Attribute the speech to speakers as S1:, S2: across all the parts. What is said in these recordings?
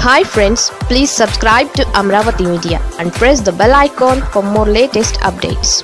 S1: hi friends please subscribe to Amaravati media and press the bell icon for more latest updates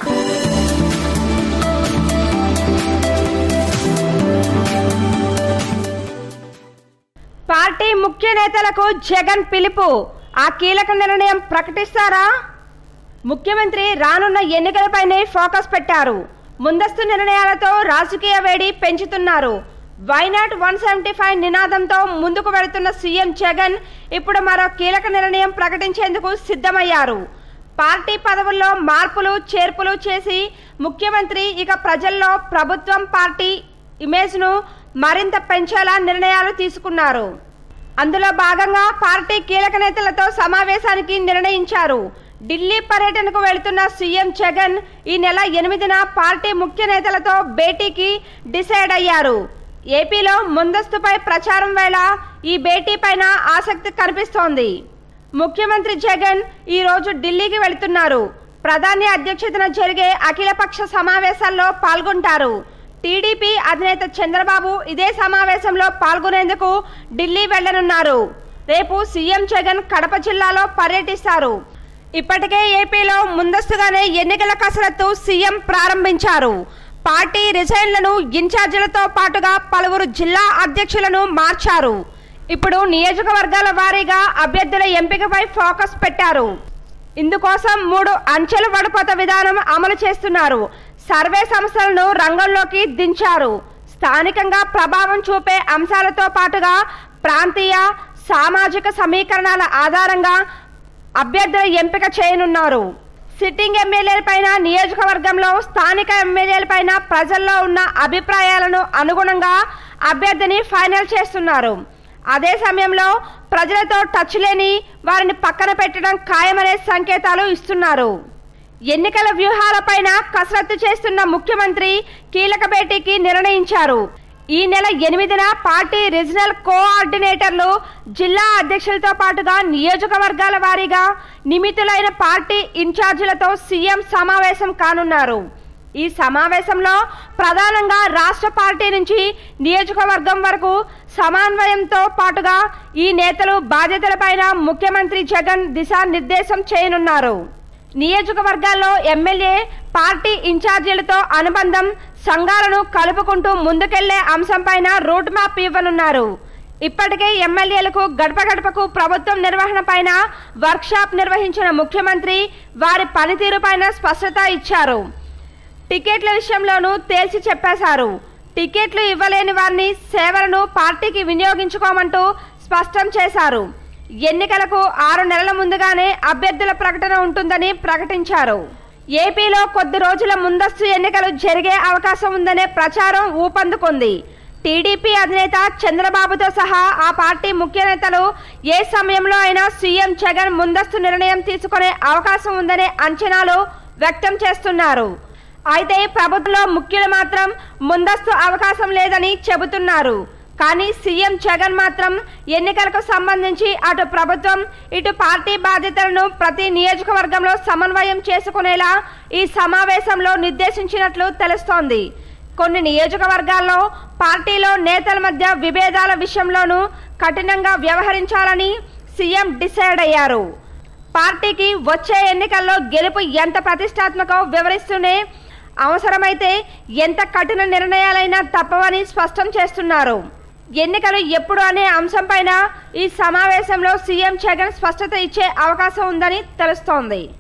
S2: party ముఖ్య నేతలకు జగన్ పిలుపు ఆ కీలక నిర్ణయం ప్రకటిస్తారా ముఖ్యమంత్రి రానున్న ఎన్నికలపైనే ఫోకస్ పెట్టారు ముందస్తు నిర్ణయాలతో రాజకీయ వేడి పెంచుతున్నారు వైనాట్ వన్ సెవెంటీ ఫైవ్ నినాదంతో ముందుకు వెళుతున్న సీఎం జగన్ ఇప్పుడు మరో కీలక నిర్ణయం ప్రకటించేందుకు సిద్ధమయ్యారు పార్టీ పదవుల్లో మార్పులు చేర్పులు చేసి ముఖ్యమంత్రి ఇక ప్రజల్లో ప్రభుత్వం పార్టీ ఇమేజ్ను మరింత పెంచేలా నిర్ణయాలు తీసుకున్నారు అందులో భాగంగా పార్టీ కీలక నేతలతో సమావేశానికి నిర్ణయించారు ఢిల్లీ పర్యటనకు వెళుతున్న సీఎం జగన్ ఈ నెల ఎనిమిదిన పార్టీ ముఖ్య నేతలతో భేటీకి డిసైడ్ అయ్యారు ఏపీలో ముందస్తుపై ప్రచారం వేళ ఈ భేటీ పైన ఆసక్తి కనిపిస్తోంది ముఖ్యమంత్రి జగన్ ఈ రోజు ఢిల్లీకి వెళుతున్నారు ప్రధాని అధ్యక్షతన జరిగే అఖిలపక్ష సమావేశాల్లో పాల్గొంటారు టీడీపీ అధినేత చంద్రబాబు ఇదే సమావేశంలో పాల్గొనేందుకు ఢిల్లీ వెళ్లనున్నారు రేపు సీఎం జగన్ కడప జిల్లాలో పర్యటిస్తారు ఇప్పటికే ఏపీలో ముందస్తుగానే ఎన్నికల కసరత్తు సీఎం ప్రారంభించారు పార్టీ రిజైన్లను ఇన్ఛార్జీలతో పాటుగా పలువురు జిల్లా అధ్యక్షులను మార్చారు ఇప్పుడు నియోజకవర్గాల వారీగా అభ్యర్థుల ఎంపికపై ఫోకస్ పెట్టారు ఇందుకోసం మూడు అంచెల వడపోత విధానం అమలు చేస్తున్నారు సర్వే సంస్థలను రంగంలోకి దించారు స్థానికంగా ప్రభావం చూపే అంశాలతో పాటుగా ప్రాంతీయ సామాజిక సమీకరణాల ఆధారంగా అభ్యర్థుల ఎంపిక చేయనున్నారు సిట్టింగ్ ఎమ్మెల్యేలపైన నియోజకవర్గంలో స్థానిక ఎమ్మెల్యేలపైన ప్రజల్లో ఉన్న అభిప్రాయాలను అనుగుణంగా అభ్యర్థిని ఫైనల్ చేస్తున్నారు అదే సమయంలో ప్రజలతో టచ్ లేని వారిని పక్కన పెట్టడం ఖాయమనే సంకేతాలు ఇస్తున్నారు ఎన్నికల వ్యూహాలపైన కసరత్తు చేస్తున్న ముఖ్యమంత్రి కీలక భేటీకి నిర్ణయించారు ఈ నెల ఎనిమిదిన పార్టీ రీజనల్ కోఆర్డినేటర్లు జిల్లా అధ్యక్షులతో పాటుగా నియోజకవర్గాల వారీగా నియమితులైన పార్టీ ఇన్ఛార్జీలతో సీఎం సమావేశం కానున్నారు ఈ సమావేశంలో ప్రధానంగా రాష్ట్ర పార్టీ నుంచి నియోజకవర్గం వరకు సమన్వయంతో పాటుగా ఈ నేతలు బాధ్యతలపైన ముఖ్యమంత్రి జగన్ దిశానిర్దేశం చేయనున్నారు నియోజకవర్గాల్లో ఎమ్మెల్యే పార్టీ ఇన్ఛార్జీలతో అనుబంధం సంఘాలను కలుపుకుంటూ ముందుకెళ్లే అంశంపైన రూట్ మ్యాప్ ఇవ్వనున్నారు ఇప్పటికే ఎమ్మెల్యేలకు గడప గడపకు ప్రభుత్వం నిర్వహణ పైన వర్క్షాప్ నిర్వహించిన ముఖ్యమంత్రి వారి పనితీరుపైన స్పష్టత ఇచ్చారు టికెట్ల విషయంలోనూ తేల్చి చెప్పేశారు టికెట్లు ఇవ్వలేని వారిని సేవలను పార్టీకి వినియోగించుకోమంటూ స్పష్టం చేశారు ఎన్నికలకు ఆరు నెలల ముందుగానే అభ్యర్థుల ప్రకటన ఉంటుందని ప్రకటించారు ఏపీలో కొద్ది రోజుల ముందస్తు ఎన్నికలు జరిగే అవకాశం ఉందనే ప్రచారం ఊపందుకుంది టీడీపీ అధినేత చంద్రబాబుతో సహా ఆ పార్టీ ముఖ్య నేతలు ఏ సమయంలో అయినా సీఎం జగన్ ముందస్తు నిర్ణయం తీసుకునే అవకాశం ఉందనే అంచనాలు వ్యక్తం చేస్తున్నారు అయితే ప్రభుత్వంలో ముఖ్యులు మాత్రం ముందస్తు అవకాశం లేదని చెబుతున్నారు కానీ సీఎం జగన్ మాత్రం ఎన్నికలకు సంబంధించి అటు ప్రభుత్వం ఇటు పార్టీ బాధ్యతలను ప్రతి నియోజకవర్గంలో సమన్వయం చేసుకునేలా ఈ సమావేశంలో నిర్దేశించినట్లు తెలుస్తోంది కొన్ని నియోజకవర్గాల్లో పార్టీలో నేతల మధ్య విభేదాల విషయంలోనూ కఠినంగా వ్యవహరించాలని సీఎం డిసైడ్ అయ్యారు పార్టీకి వచ్చే ఎన్నికల్లో గెలుపు ఎంత ప్రతిష్టాత్మకో వివరిస్తూనే అవసరమైతే ఎంత కఠిన నిర్ణయాలైనా తప్పవని స్పష్టం చేస్తున్నారు ఎన్నికలు ఎప్పుడు అనే అంశంపైన ఈ సమావేశంలో సీఎం జగన్ స్పష్టత ఇచ్చే అవకాశం ఉందని తెలుస్తోంది